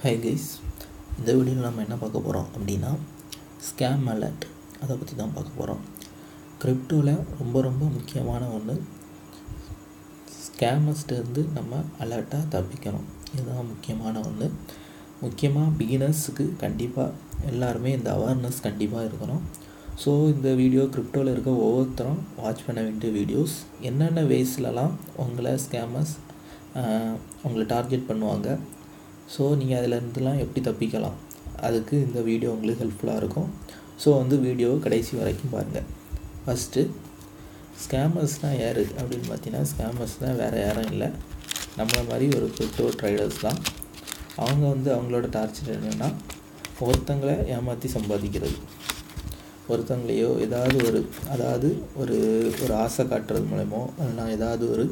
hi guys இந்த வீடியோவில் நம்ம என்ன பார்க்க போகிறோம் அப்படின்னா ஸ்கேம் அலர்ட் அதை பற்றி தான் பார்க்க போகிறோம் கிரிப்டோவில் ரொம்ப ரொம்ப முக்கியமான ஒன்று ஸ்கேமர்ஸ்லேருந்து நம்ம அலர்ட்டாக தப்பிக்கணும் இதுதான் முக்கியமான ஒன்று முக்கியமாக பிகினர்ஸுக்கு கண்டிப்பாக எல்லாருமே இந்த அவேர்னஸ் கண்டிப்பாக இருக்கணும் ஸோ இந்த வீடியோ கிரிப்டோவில் இருக்க ஒவ்வொருத்தரும் வாட்ச் பண்ண வேண்டிய வீடியோஸ் என்னென்ன வேஸ்லலாம் உங்களை ஸ்கேமர்ஸ் உங்களை டார்கெட் பண்ணுவாங்க ஸோ நீங்கள் அதிலேருந்துலாம் எப்படி தப்பிக்கலாம் அதுக்கு இந்த வீடியோ உங்களுக்கு ஹெல்ப்ஃபுல்லாக இருக்கும் ஸோ வந்து வீடியோ கடைசி வரைக்கும் பாருங்கள் ஃபஸ்ட்டு ஸ்கேமர்ஸ்னால் யார் அப்படின்னு பார்த்தீங்கன்னா ஸ்கேமர்ஸ்னால் வேறு யாரும் இல்லை நம்மளை மாதிரி ஒரு கிரிப்டோ ட்ரைடர்ஸ் தான் அவங்க வந்து அவங்களோட டார்ச்சர் என்னென்னா ஒருத்தங்களை ஏமாற்றி சம்பாதிக்கிறது ஒருத்தங்களையோ ஏதாவது ஒரு அதாவது ஒரு ஒரு ஆசை காட்டுறது மூலயமோ இல்லைனா ஏதாவது ஒரு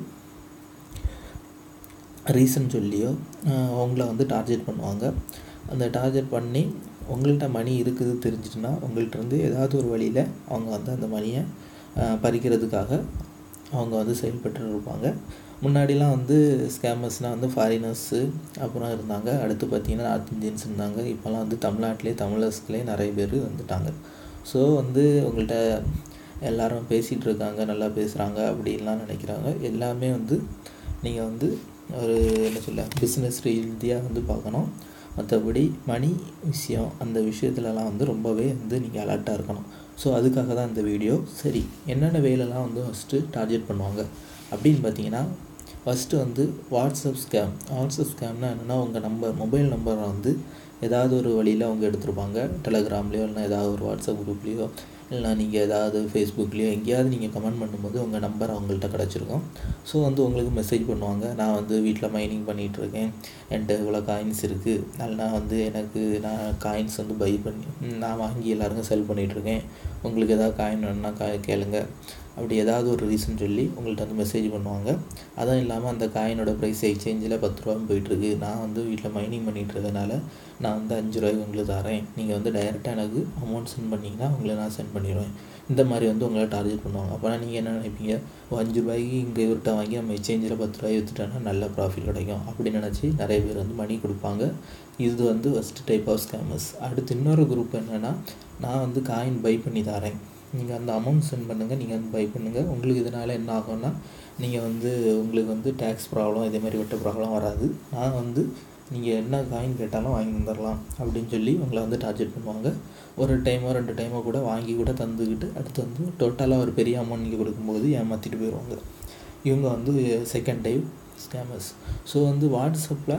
ரீசன் சொல்லியோ அவங்கள வந்து டார்கெட் பண்ணுவாங்க அந்த டார்கெட் பண்ணி உங்கள்கிட்ட மணி இருக்குது தெரிஞ்சிட்டுனா உங்கள்கிட்டருந்து ஏதாவது ஒரு வழியில் அவங்க வந்து அந்த மணியை பறிக்கிறதுக்காக அவங்க வந்து செயல்பட்டு இருப்பாங்க முன்னாடிலாம் வந்து ஸ்கேமர்ஸ்னால் வந்து ஃபாரினர்ஸு அப்புறம் இருந்தாங்க அடுத்து பார்த்திங்கன்னா நார்த் இந்தியன்ஸ் இருந்தாங்க இப்போலாம் வந்து தமிழ்நாட்டிலே தமிழர்ஸ்களே நிறைய பேர் வந்துட்டாங்க ஸோ வந்து உங்கள்கிட்ட எல்லாரும் பேசிகிட்டு இருக்காங்க நல்லா பேசுகிறாங்க அப்படின்லாம் நினைக்கிறாங்க எல்லாமே வந்து நீங்கள் வந்து ஒரு என்ன சொல்ல பிஸ்னஸ் ரீதியாக வந்து பார்க்கணும் மற்றபடி மணி விஷயம் அந்த விஷயத்துலலாம் வந்து ரொம்பவே வந்து நீங்கள் அலர்ட்டாக இருக்கணும் ஸோ அதுக்காக தான் இந்த வீடியோ சரி என்னென்ன வேலைலாம் வந்து ஃபஸ்ட்டு டார்கெட் பண்ணுவாங்க அப்படின்னு பார்த்தீங்கன்னா ஃபஸ்ட்டு வந்து வாட்ஸ்அப் ஸ்கேம் வாட்ஸ்அப் ஸ்கேம்னா என்னென்னா உங்கள் நம்பர் மொபைல் நம்பரை வந்து ஏதாவது ஒரு வழியில் அவங்க எடுத்திருப்பாங்க டெலகிராம்லேயோ இல்லைனா ஏதாவது ஒரு வாட்ஸ்அப் குரூப்லேயோ இல்லைனா நீங்கள் ஏதாவது ஃபேஸ்புக்லேயோ எங்கேயாவது நீங்கள் கமெண்ட் பண்ணும்போது உங்கள் நம்பர் அவங்கள்ட்ட கிடச்சிருக்கும் ஸோ வந்து உங்களுக்கு மெசேஜ் பண்ணுவாங்க நான் வந்து வீட்டில் மைனிங் பண்ணிகிட்ருக்கேன் என்கிட்ட இவ்வளோ காயின்ஸ் இருக்குது இல்லைனா வந்து எனக்கு நான் காயின்ஸ் வந்து பை பண்ணி நான் வாங்கி எல்லாருக்கும் செல் பண்ணிகிட்ருக்கேன் உங்களுக்கு ஏதாவது காயின் வேணுன்னா கா கேளுங்க அப்படி ஏதாவது ஒரு ரீசன் சொல்லி உங்கள்கிட்ட வந்து மெசேஜ் பண்ணுவாங்க அதுவும் இல்லாமல் அந்த காயினோட ப்ரைஸ் எக்ஸ்சேஞ்சில் பத்து ரூபான்னு போயிட்டுருக்கு நான் வந்து வீட்டில் மைனிங் பண்ணிகிட்டு இருக்கனால நான் வந்து அஞ்சு ரூபாய்க்கு உங்களுக்கு தரேன் நீங்கள் வந்து டைரெக்டாக எனக்கு அமௌண்ட் சென்ட் பண்ணிங்கன்னா உங்களை நான் சென்ட் பண்ணிடுவேன் இந்த மாதிரி வந்து உங்களை டார்கெட் பண்ணுவாங்க அப்போனா நீங்கள் என்ன நினைப்பீங்க அஞ்சு ரூபாய்க்கு இங்கே இவர்கிட்ட வாங்கி நம்ம எக்ஸ்சேஞ்சில் பத்து ரூபாய் விற்றுட்டோன்னா நல்ல ப்ராஃபிட் கிடைக்கும் அப்படின்னு நினச்சி நிறைய பேர் வந்து மணி கொடுப்பாங்க இது வந்து ஃபஸ்ட்டு டைப் ஆஃப் ஸ்கேமர்ஸ் அடுத்து இன்னொரு குரூப் என்னென்னா நான் வந்து காயின் பை பண்ணி தரேன் நீங்கள் அந்த அமௌண்ட் சென்ட் பண்ணுங்கள் நீங்கள் வந்து பை பண்ணுங்கள் உங்களுக்கு இதனால் என்ன ஆகும்னா நீங்கள் வந்து உங்களுக்கு வந்து டேக்ஸ் ப்ராப்ளம் இதே மாதிரி விட்ட ப்ராப்ளம் வராது நான் வந்து நீங்கள் என்ன காயின் கேட்டாலும் வாங்கி தந்துடலாம் அப்படின்னு சொல்லி உங்களை வந்து டார்கெட் பண்ணுவாங்க ஒரு டைமோ ரெண்டு டைமோ கூட வாங்கி கூட தந்துக்கிட்டு அடுத்து வந்து டோட்டலாக ஒரு பெரிய அமௌண்ட் நீங்கள் கொடுக்கும்போது ஏமாற்றிட்டு போயிடுவாங்க இவங்க வந்து செகண்ட் டைப் ஸ்கேமர்ஸ் ஸோ வந்து வாட்ஸ்அப்பில்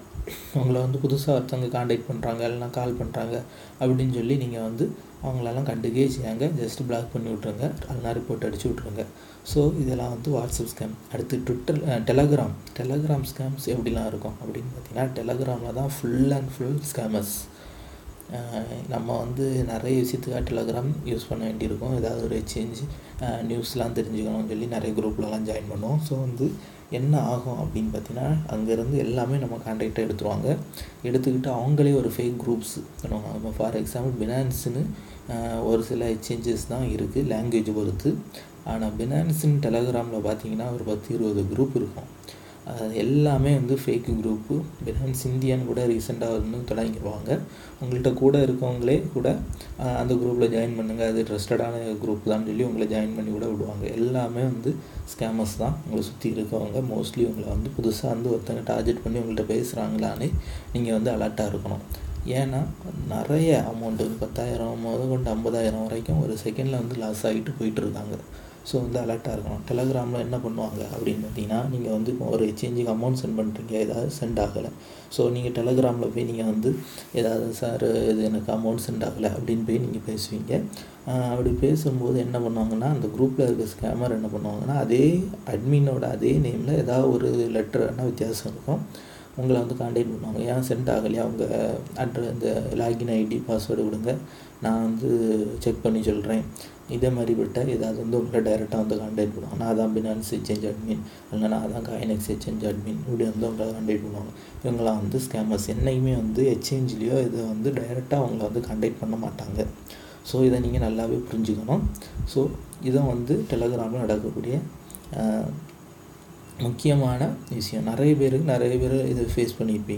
உங்களை வந்து புதுசாக ஒருத்தவங்க காண்டாக்ட் பண்ணுறாங்க இல்லைனா கால் பண்ணுறாங்க அப்படின்னு சொல்லி நீங்கள் வந்து அவங்களெல்லாம் கண்டுக்கே செய்யாங்க ஜஸ்ட் பிளாக் பண்ணி விட்ருங்க அதெல்லாம் ரிப்போர்ட் அடிச்சு விட்ருங்க ஸோ இதெல்லாம் வந்து வாட்ஸ்அப் ஸ்கேம் அடுத்து ட்விட்டர் டெலகிராம் டெலகிராம் ஸ்கேம்ஸ் எப்படிலாம் இருக்கும் அப்படின்னு பார்த்தீங்கன்னா டெலகிராமில் தான் ஃபுல் அண்ட் ஃபுல் ஸ்கேமர்ஸ் நம்ம வந்து நிறைய விஷயத்துக்காக டெலகிராம் யூஸ் பண்ண வேண்டியிருக்கும் ஏதாவது ஒரு எக்ஸ்சேஞ்ச் நியூஸ்லாம் தெரிஞ்சுக்கணும்னு சொல்லி நிறைய குரூப்லலாம் ஜாயின் பண்ணுவோம் ஸோ வந்து என்ன ஆகும் அப்படின்னு பார்த்தீங்கன்னா அங்கேருந்து எல்லாமே நம்ம கான்டாக்டை எடுத்துருவாங்க எடுத்துக்கிட்டு அவங்களே ஒரு ஃபேக் குரூப்ஸ் பண்ணுவாங்க இப்போ ஃபார் எக்ஸாம்பிள் பினான்ஸுன்னு ஒரு சில எக்ஸ்சேஞ்சஸ் தான் இருக்குது லாங்குவேஜ் பொறுத்து ஆனால் பினான்ஸுன்னு டெலகிராமில் பார்த்தீங்கன்னா ஒரு பத்து இருபது குரூப் இருக்கும் எல்லாமே வந்து ஃபேக் குரூப்பு பினான்ஸ் இந்தியான்னு கூட ரீசெண்டாக வந்து தொடங்கிடுவாங்க உங்கள்கிட்ட கூட இருக்கவங்களே கூட அந்த குரூப்பில் ஜாயின் பண்ணுங்கள் அது ட்ரஸ்டடான குரூப் தான் சொல்லி உங்களை ஜாயின் பண்ணி கூட விடுவாங்க எல்லாமே வந்து ஸ்கேமர்ஸ் தான் உங்களை சுற்றி இருக்கவங்க மோஸ்ட்லி உங்களை வந்து புதுசாக வந்து ஒருத்தங்க டார்கெட் பண்ணி உங்கள்கிட்ட பேசுகிறாங்களான்னு நீங்கள் வந்து அலர்ட்டாக இருக்கணும் ஏன்னா நிறைய அமௌண்ட்டு பத்தாயிரம் முதல் கொண்டு ஐம்பதாயிரம் வரைக்கும் ஒரு செகண்டில் வந்து லாஸ் ஆகிட்டு போயிட்டுருக்காங்க ஸோ வந்து அலர்ட்டாக இருக்கணும் டெலகிராமில் என்ன பண்ணுவாங்க அப்படின்னு பார்த்தீங்கன்னா நீங்கள் வந்து இப்போ ஒரு எக்ஸ்சேஞ்சுக்கு அமௌண்ட் சென்ட் பண்ணுறீங்க ஏதாவது சென்ட் ஆகலை ஸோ நீங்கள் டெலகிராமில் போய் நீங்கள் வந்து ஏதாவது சார் இது எனக்கு அமௌண்ட் சென்ட் ஆகலை அப்படின்னு போய் நீங்கள் பேசுவீங்க அப்படி பேசும்போது என்ன பண்ணுவாங்கன்னா அந்த குரூப்பில் இருக்க ஸ்கேமர் என்ன பண்ணுவாங்கன்னா அதே அட்மினோட அதே நேமில் ஏதாவது ஒரு லெட்டர் என்ன வித்தியாசம் இருக்கும் உங்களை வந்து காண்டாக்ட் பண்ணுவாங்க ஏன் சென்ட் ஆகலையா அவங்க அட்ர இந்த லாகின் ஐடி பாஸ்வேர்டு கொடுங்க நான் வந்து செக் பண்ணி சொல்கிறேன் இதே மாதிரி விட்டால் ஏதாவது வந்து உங்களை டைரெக்டாக வந்து காண்டாக்ட் பண்ணுவாங்க நான் தான் பினான்ஸ் எக்ஸ்சேஞ்ச் அட்மின் இல்லைனா நான் தான் காயினெக்ஸ் எக்ஸ்சேஞ்ச் அட்மின் இப்படி வந்து உங்களை காண்டாக்ட் பண்ணுவாங்க இவங்களாம் வந்து ஸ்கேமர்ஸ் என்றைக்குமே வந்து எக்ஸ்சேஞ்ச்லேயோ இதை வந்து டைரெக்டாக அவங்கள வந்து காண்டாக்ட் பண்ண மாட்டாங்க ஸோ இதை நீங்கள் நல்லாவே புரிஞ்சுக்கணும் ஸோ இதை வந்து டெலகிராமில் நடக்கக்கூடிய முக்கியமான விஷயம் நிறைய பேருக்கு நிறைய பேர் இதை ஃபேஸ் பண்ணியிருப்பீங்க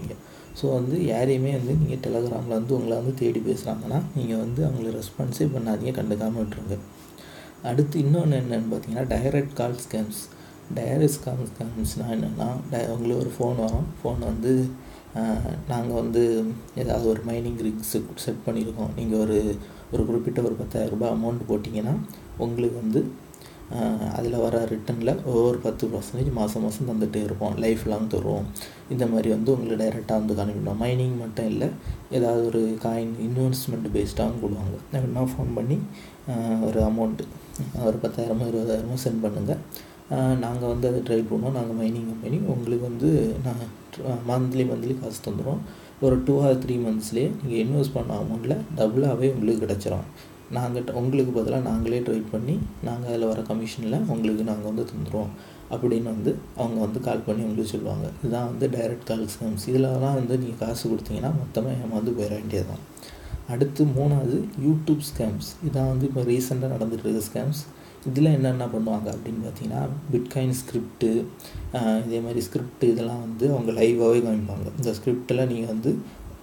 ஸோ வந்து யாரையுமே வந்து நீங்கள் டெலகிராமில் வந்து உங்களை வந்து தேடி பேசுகிறாங்கன்னா நீங்கள் வந்து அவங்கள ரெஸ்பான்ஸே பண்ணாதீங்க கண்டுக்காமல் விட்டுருங்க அடுத்து இன்னொன்று என்னென்னு பார்த்தீங்கன்னா direct call scams direct call ஸ்கேம்ஸ்னால் என்னென்னா டை உங்களுக்கு ஒரு ஃபோன் வரும் ஃபோன் வந்து நாங்கள் வந்து ஏதாவது ஒரு மைனிங் ரிக்ஸு செட் பண்ணியிருக்கோம் நீங்கள் ஒரு ஒரு குறிப்பிட்ட ஒரு பத்தாயிரரூபா அமௌண்ட் போட்டிங்கன்னா உங்களுக்கு வந்து அதில் வர ரிட்டனில் ஒவ்வொரு பத்து பர்சன்டேஜ் மாதம் மாதம் தந்துகிட்டே இருப்போம் லைஃப் லாங் தருவோம் இந்த மாதிரி வந்து உங்களுக்கு டைரெக்டாக வந்து காணிக்கிட்டோம் மைனிங் மட்டும் இல்லை ஏதாவது ஒரு காயின் இன்வெஸ்ட்மெண்ட் பேஸ்டாகவும் கொடுவாங்க அப்படின்னா ஃபோன் பண்ணி ஒரு அமௌண்ட்டு ஒரு பத்தாயிரமோ இருபதாயிரமோ சென்ட் பண்ணுங்கள் நாங்கள் வந்து அதை ட்ரை பண்ணுவோம் நாங்கள் மைனிங் கம்பெனி உங்களுக்கு வந்து நான் மந்த்லி மந்த்லி காசு தந்துடும் ஒரு டூ ஆர் த்ரீ மந்த்ஸ்லேயே நீங்கள் இன்வெஸ்ட் பண்ண அமௌண்ட்டில் டபுளாகவே உங்களுக்கு கிடச்சிரும் நாங்கள் உங்களுக்கு பதிலாக நாங்களே ட்ரை பண்ணி நாங்கள் அதில் வர கமிஷனில் உங்களுக்கு நாங்கள் வந்து தந்துடுவோம் அப்படின்னு வந்து அவங்க வந்து கால் பண்ணி உங்களுக்கு சொல்லுவாங்க இதுதான் வந்து டைரக்ட் கால் ஸ்கேம்ஸ் இதிலலாம் வந்து நீங்கள் காசு கொடுத்தீங்கன்னா மொத்தமாக ஏமாந்து போயிட வேண்டியதுதான் அடுத்து மூணாவது யூடியூப் ஸ்கேம்ஸ் இதான் வந்து இப்போ ரீசெண்டாக நடந்துகிட்டு இருக்க ஸ்கேம்ஸ் இதில் என்னென்ன பண்ணுவாங்க அப்படின்னு பார்த்தீங்கன்னா பிட்காயின் ஸ்கிரிப்ட்டு இதே மாதிரி ஸ்கிரிப்ட் இதெல்லாம் வந்து அவங்க லைவாகவே காமிப்பாங்க இந்த ஸ்கிரிப்டில் நீங்கள் வந்து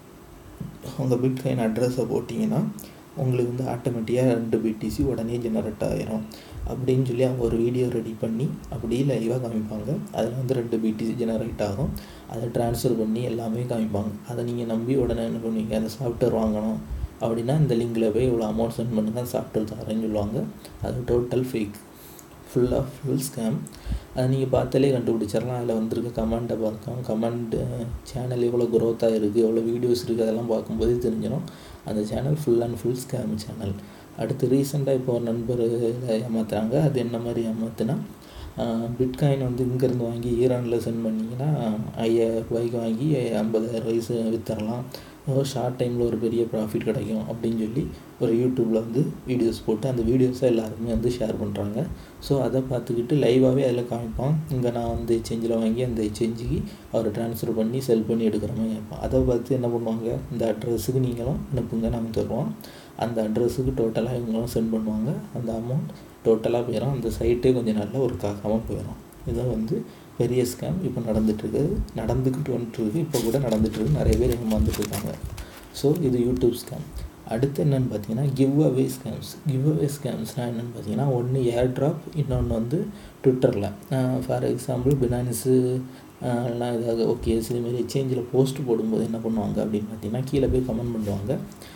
உங்கள் பிட்காயின் அட்ரஸை போட்டிங்கன்னா உங்களுக்கு வந்து ஆட்டோமேட்டிக்காக ரெண்டு பிடிசி உடனே ஜெனரேட் ஆகிரும் அப்படின்னு சொல்லி அவங்க ஒரு வீடியோ ரெடி பண்ணி அப்படியே லைவாக காமிப்பாங்க அதில் வந்து ரெண்டு பிடிசி ஜெனரேட் ஆகும் அதை ட்ரான்ஸ்ஃபர் பண்ணி எல்லாமே காமிப்பாங்க அதை நீங்கள் நம்பி உடனே என்ன பண்ணுவீங்க அந்த சாஃப்ட்வேர் வாங்கணும் அப்படின்னா இந்த லிங்கில் போய் இவ்வளோ அமௌண்ட் சென்ட் பண்ணுங்கள் சாஃப்ட்வேர் தரேன்னு சொல்லுவாங்க அது டோட்டல் ஃபேக் ஃபுல்லாக ஃபுல் ஸ்கேம் அதை நீங்கள் பார்த்தாலே கண்டுபிடிச்சிடலாம் அதில் வந்திருக்க கமெண்ட்டை பார்க்கலாம் கமெண்ட் சேனல் எவ்வளோ க்ரோத்தாக இருக்குது எவ்வளோ வீடியோஸ் இருக்குது அதெல்லாம் பார்க்கும்போதே தெரிஞ்சிடும் அந்த channel full and full scam channel அடுத்து ரீசெண்டாக இப்போ ஒரு நண்பர் ஏமாத்துறாங்க அது என்ன மாதிரி ஏமாத்துனா பிட்காயின் வந்து இங்கேருந்து வாங்கி ஈரானில் சென்ட் பண்ணிங்கன்னா ஐயாயிரம் ரூபாய்க்கு வாங்கி ஐம்பதாயிரம் வயசு விற்றுறலாம் ஒரு ஷார்ட் டைமில் ஒரு பெரிய ப்ராஃபிட் கிடைக்கும் அப்படின்னு சொல்லி ஒரு யூடியூப்பில் வந்து வீடியோஸ் போட்டு அந்த வீடியோஸை எல்லாருமே வந்து ஷேர் பண்ணுறாங்க ஸோ அதை பார்த்துக்கிட்டு லைவாகவே அதில் காமிப்பான் இங்கே நான் வந்து எக்ஸ்சேஞ்சில் வாங்கி அந்த எக்ஸ்சேஞ்சுக்கு அவர் ட்ரான்ஸ்ஃபர் பண்ணி செல் பண்ணி எடுக்கிற மாதிரி கேட்பான் அதை பார்த்து என்ன பண்ணுவாங்க இந்த அட்ரஸுக்கு நீங்களும் அனுப்புங்க நம்ம தருவோம் அந்த அட்ரஸுக்கு டோட்டலாக இவங்களும் சென்ட் பண்ணுவாங்க அந்த அமௌண்ட் டோட்டலாக போயிடும் அந்த சைட்டே கொஞ்சம் நல்லா ஒரு காக்காமல் போயிடும் இதான் வந்து பெரிய ஸ்கேம் இப்போ நடந்துகிட்ருக்கு நடந்துக்கிட்டு வந்துட்டுருக்கு இப்போ கூட நடந்துகிட்ருக்கு நிறைய பேர் ஏமாந்துட்டு இருக்காங்க ஸோ இது யூடியூப் ஸ்கேம் அடுத்து என்னென்னு பார்த்தீங்கன்னா give away scams give away ஸ்கேம்ஸ்னால் என்னென்னு பார்த்தீங்கன்னா ஒன்று ஏர் ட்ராப் இன்னொன்று வந்து ட்விட்டரில் ஃபார் எக்ஸாம்பிள் பினான்ஸு எல்லாம் ஏதாவது ஓகே இதுமாரி எக்ஸ்சேஞ்சில் போஸ்ட் போடும்போது என்ன பண்ணுவாங்க அப்படின்னு பார்த்தீங்கன்னா கீழே போய் கமெண்ட் பண்ணுவாங்க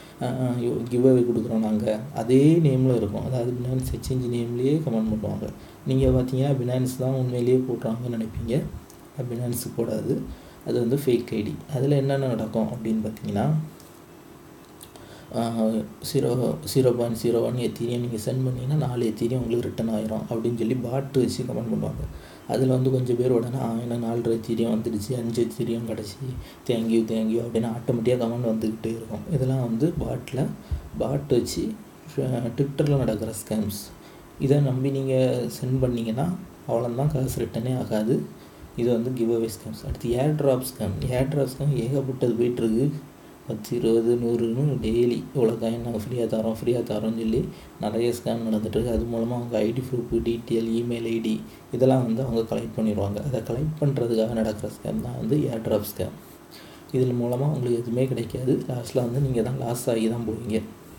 கிவ் அவே கொடுக்குறோம் நாங்கள் அதே நேமில் இருக்கும் அதாவது பினான்ஸ் எக்ஸ்சேஞ்ச் நேம்லேயே கமெண்ட் பண்ணுவாங்க நீங்கள் பார்த்தீங்கன்னா பினான்ஸ் தான் உண்மையிலேயே போடுறாங்கன்னு நினைப்பீங்க பினான்ஸு போடாது அது வந்து ஃபேக் ஐடி அதில் என்னென்ன நடக்கும் அப்படின்னு பார்த்தீங்கன்னா zero zero point zero one Ethereum நீங்கள் சென்ட் பண்ணிங்கன்னா நாலு எத்தீரியம் உங்களுக்கு ரிட்டன் ஆயிரும் அப்படின்னு சொல்லி பாட்டு வச்சு கமெண்ட் பண்ணுவாங்க அதில் வந்து கொஞ்சம் பேர் உடனே எனக்கு நாலு எத்தீரியம் வந்துடுச்சு அஞ்சு எத்தீரியம் கிடச்சி தேங்க்யூ தேங்க்யூ அப்படின்னு ஆட்டோமேட்டிக்காக கமெண்ட் வந்துக்கிட்டே இருக்கும் இதெல்லாம் வந்து பாட்டில் பாட் வச்சு ட்விட்டரில் நடக்கிற ஸ்கேம்ஸ் இதை நம்பி நீங்கள் சென்ட் பண்ணிங்கன்னா அவ்வளோதான் காசு ரிட்டனே ஆகாது இது வந்து கிவ் அவே ஸ்கேம்ஸ் அடுத்து airdrop scam airdrop scam ஏகப்பட்டது போயிட்டுருக்கு பத்து இருபது நூறுன்னு டெய்லி இவ்வளோ காயின் நாங்கள் ஃப்ரீயாக தரோம் ஃப்ரீயாக தரோம்னு சொல்லி நிறைய ஸ்கேம் நடந்துகிட்ருக்கு அது மூலமாக அவங்க ID proof detail email ID இதெல்லாம் வந்து அவங்க கலெக்ட் பண்ணிடுவாங்க அதை கலெக்ட் பண்ணுறதுக்காக நடக்கிற ஸ்கேம் தான் வந்து ஏர் ட்ராப் ஸ்கேம் இதில் மூலமாக உங்களுக்கு எதுவுமே கிடைக்காது லாஸ்ட்டில் வந்து நீங்கள் தான் லாஸ் ஆகி தான் போவீங்க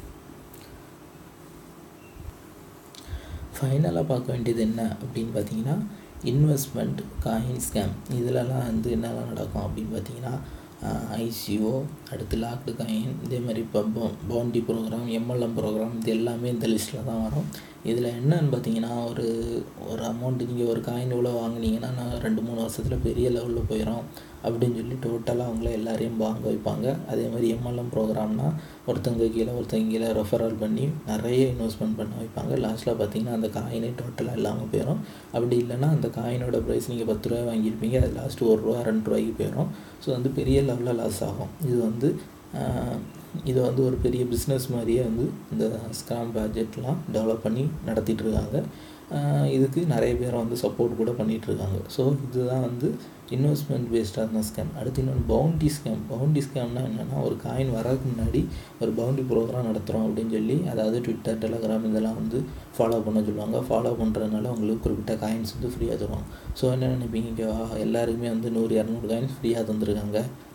ஃபைனலாக பார்க்க வேண்டியது என்ன அப்படின்னு பார்த்தீங்கன்னா இன்வெஸ்ட்மெண்ட் காயின் ஸ்கேம் இதிலலாம் வந்து என்னெல்லாம் நடக்கும் அப்படின்னு பார்த்தீங்கன்னா ஐசிஓ அடுத்து லாக்டு காயின் இதே மாதிரி இப்போ பவுண்டி ப்ரோக்ராம் எம்எல்எம் ப்ரோக்ராம் இது எல்லாமே இந்த லிஸ்ட்டில் தான் வரும் இதில் என்னன்னு பார்த்தீங்கன்னா ஒரு ஒரு அமௌண்ட்டு நீங்கள் ஒரு காயின் இவ்வளோ வாங்கினீங்கன்னா நான் ரெண்டு மூணு வருஷத்தில் பெரிய லெவலில் போயிடும் அப்படின்னு சொல்லி டோட்டலாக அவங்கள எல்லாரையும் வாங்க வைப்பாங்க அதே மாதிரி எம்எல்எம் ப்ரோக்ராம்னா ஒருத்தங்க கீழே ஒருத்தங்க கீழே ரெஃபரல் பண்ணி நிறைய இன்வெஸ்ட்மெண்ட் பண்ண வைப்பாங்க லாஸ்ட்டில் பார்த்தீங்கன்னா அந்த காயினே டோட்டலாக இல்லாமல் போயிடும் அப்படி இல்லைன்னா அந்த காயினோட ப்ரைஸ் நீங்கள் பத்து ரூபாய் வாங்கியிருப்பீங்க அது லாஸ்ட்டு ஒரு ரூபா ரெண்டு ரூபாய்க்கு போயிடும் ஸோ வந்து பெரிய லெவலில் லாஸ் ஆகும் இது வந்து இது வந்து ஒரு பெரிய பிஸ்னஸ் மாதிரியே வந்து இந்த ஸ்கிராம் ப்ராஜெக்ட்லாம் டெவலப் பண்ணி நடத்திட்டு இருக்காங்க இதுக்கு நிறைய பேர் வந்து சப்போர்ட் கூட பண்ணிகிட்ருக்காங்க ஸோ இதுதான் வந்து இன்வெஸ்ட்மெண்ட் பேஸ்டான ஸ்கேம் அடுத்து இன்னொன்று பவுண்டி ஸ்கேம் பவுண்டி ஸ்கேம்னா என்னென்னா ஒரு காயின் வரதுக்கு முன்னாடி ஒரு பவுண்டி ப்ரோக்ராம் நடத்துகிறோம் அப்படின்னு சொல்லி அதாவது ட்விட்டர் டெலகிராம் இதெல்லாம் வந்து ஃபாலோ பண்ண சொல்லுவாங்க ஃபாலோ பண்ணுறதுனால உங்களுக்கு குறிப்பிட்ட காயின்ஸ் வந்து ஃப்ரீயாக தருவாங்க ஸோ என்ன நினைப்பீங்க எல்லாருக்குமே வந்து நூறு இரநூறு காயின்ஸ் ஃப்ரீயாக தந்துருக்காங்க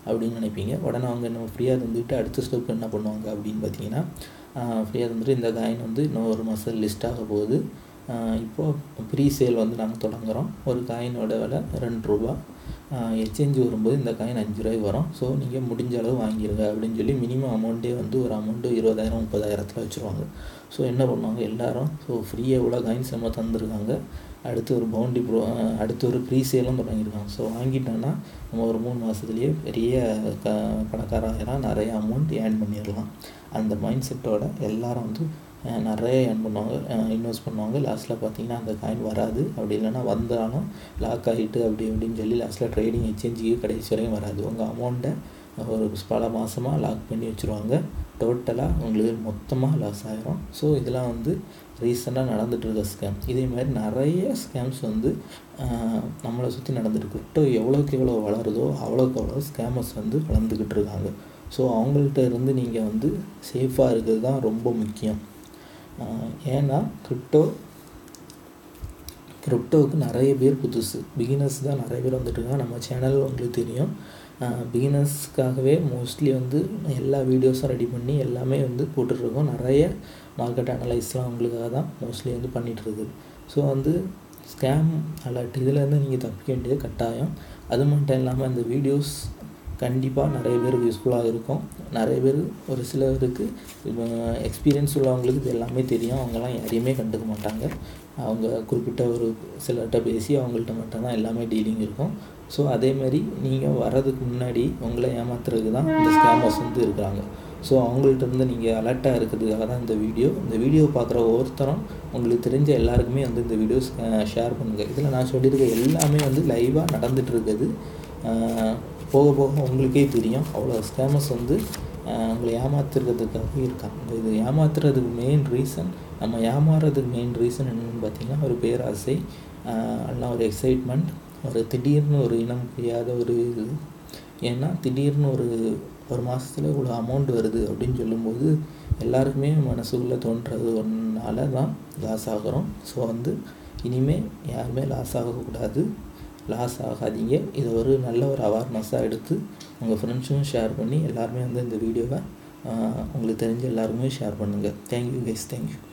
அப்படின்னு நினைப்பீங்க உடனே அவங்க நம்ம ஃப்ரீயாக இருந்துட்டு அடுத்த ஸ்டெப் என்ன பண்ணுவாங்க அப்படின்னு பார்த்தீங்கன்னா ஃப்ரீயாக இருந்துட்டு இந்த காயின் வந்து இன்னும் ஒரு மாதம் லிஸ்ட் ஆக போகுது இப்போது ப்ரீ சேல் வந்து நாங்கள் தொடங்குகிறோம் ஒரு காயினோட விலை ரெண்டு ரூபா எக்ஸ்சேஞ்ச் வரும்போது இந்த காயின் அஞ்சு ரூபாய் வரும் ஸோ நீங்கள் முடிஞ்ச அளவு வாங்கிடுங்க அப்படின்னு சொல்லி மினிமம் அமௌண்ட்டே வந்து ஒரு அமௌண்ட்டு இருபதாயிரம் முப்பதாயிரத்தில் வச்சுருவாங்க ஸோ என்ன பண்ணுவாங்க எல்லாரும் ஸோ ஃப்ரீயாக இவ்வளோ காயின்ஸ் நம்ம தந்துருக்காங்க அடுத்து ஒரு பவுண்டி ப்ரோ அடுத்து ஒரு ப்ரீ சேலும் தொடங்கியிருக்காங்க ஸோ வாங்கிட்டோன்னா நம்ம ஒரு மூணு மாதத்துலேயே பெரிய க பணக்காராயிரம் நிறைய அமௌண்ட் ஏர்ன் பண்ணிடலாம் அந்த மைண்ட் செட்டோட எல்லாரும் வந்து நிறைய ஏர்ன் பண்ணுவாங்க இன்வெஸ்ட் பண்ணுவாங்க லாஸ்ட்டில் பார்த்தீங்கன்னா அந்த காயின் வராது அப்படி இல்லைன்னா வந்தாலும் லாக் ஆகிட்டு அப்படி இப்படின்னு சொல்லி லாஸ்ட்டில் ட்ரேடிங் எக்ஸ்சேஞ்சுக்கு கடைசி வரையும் வராது உங்கள் அமௌண்ட்டை ஒரு பல மாதமாக லாக் பண்ணி வச்சுருவாங்க டோட்டலாக உங்களுக்கு மொத்தமாக லாஸ் ஆகிரும் ஸோ இதெல்லாம் வந்து ரீசெண்டாக நடந்துகிட்ருக்க ஸ்கேம் இதே மாதிரி நிறைய ஸ்கேம்ஸ் வந்து நம்மளை சுற்றி நடந்துருக்கு கிரிப்டோ எவ்வளோக்கு எவ்வளோ வளருதோ அவ்வளோக்கு அவ்வளோ ஸ்கேமர்ஸ் வந்து வளர்ந்துக்கிட்டு இருக்காங்க ஸோ அவங்கள்ட்ட இருந்து நீங்கள் வந்து சேஃபாக இருக்கிறது தான் ரொம்ப முக்கியம் ஏன்னா கிரிப்டோ கிரிப்டோவுக்கு நிறைய பேர் புதுசு பிகினர்ஸ் தான் நிறைய பேர் வந்துட்டுருக்காங்க நம்ம சேனல் உங்களுக்கு தெரியும் பிகினர்ஸ்க்காகவே மோஸ்ட்லி வந்து எல்லா வீடியோஸும் ரெடி பண்ணி எல்லாமே வந்து போட்டுட்ருக்கோம் நிறைய மார்க்கெட் அனலைஸ்லாம் உங்களுக்காக தான் மோஸ்ட்லி வந்து பண்ணிகிட்ருக்கு ஸோ வந்து ஸ்கேம் அலர்ட் இதுலேருந்து நீங்கள் தப்பிக்க வேண்டியது கட்டாயம் அது மட்டும் இல்லாமல் இந்த வீடியோஸ் கண்டிப்பாக நிறைய பேருக்கு யூஸ்ஃபுல்லாக இருக்கும் நிறைய பேர் ஒரு சிலருக்கு எக்ஸ்பீரியன்ஸ் உள்ளவங்களுக்கு இது எல்லாமே தெரியும் அவங்கெல்லாம் யாரையுமே கண்டுக்க மாட்டாங்க அவங்க குறிப்பிட்ட ஒரு சிலர்கிட்ட பேசி அவங்கள்ட்ட மட்டும்தான் எல்லாமே டீலிங் இருக்கும் ஸோ அதேமாரி நீங்கள் வர்றதுக்கு முன்னாடி உங்களை ஏமாத்துறதுக்கு தான் இந்த ஸ்கேமர்ஸ் வந்து இருக்கிறாங்க ஸோ அவங்கள்ட்ட இருந்து நீங்கள் அலர்ட்டாக இருக்கிறதுக்காக தான் இந்த வீடியோ இந்த வீடியோ பார்க்குற ஒவ்வொருத்தரும் உங்களுக்கு தெரிஞ்ச எல்லாருக்குமே வந்து இந்த வீடியோஸ் ஷேர் பண்ணுங்கள் இதில் நான் சொல்லியிருக்க எல்லாமே வந்து லைவாக நடந்துகிட்டு இருக்குது போக போக உங்களுக்கே தெரியும் அவ்வளோ ஸ்கேமர்ஸ் வந்து உங்களை ஏமாத்துறதுக்காக இருக்காங்க இது ஏமாத்துறதுக்கு மெயின் ரீசன் நம்ம ஏமாறுறதுக்கு மெயின் ரீசன் என்னென்னு பார்த்தீங்கன்னா ஒரு பேராசை எல்லாம் ஒரு எக்ஸைட்மெண்ட் ஒரு திடீர்னு ஒரு இனம் புரியாத ஒரு இது ஏன்னா திடீர்னு ஒரு ஒரு மாதத்தில் இவ்வளோ அமௌண்ட் வருது அப்படின்னு சொல்லும்போது எல்லாருக்குமே மனசுக்குள்ளே தோன்றது ஒன்றால தான் லாஸ் ஆகிறோம் ஸோ வந்து இனிமேல் யாருமே லாஸ் ஆகக்கூடாது லாஸ் ஆகாதீங்க இதை ஒரு நல்ல ஒரு அவேர்னஸாக எடுத்து உங்கள் ஃப்ரெண்ட்ஸும் ஷேர் பண்ணி எல்லாருமே வந்து இந்த வீடியோவை உங்களுக்கு தெரிஞ்ச எல்லாருமே ஷேர் பண்ணுங்கள் தேங்க்யூ கைஸ் தேங்க்யூ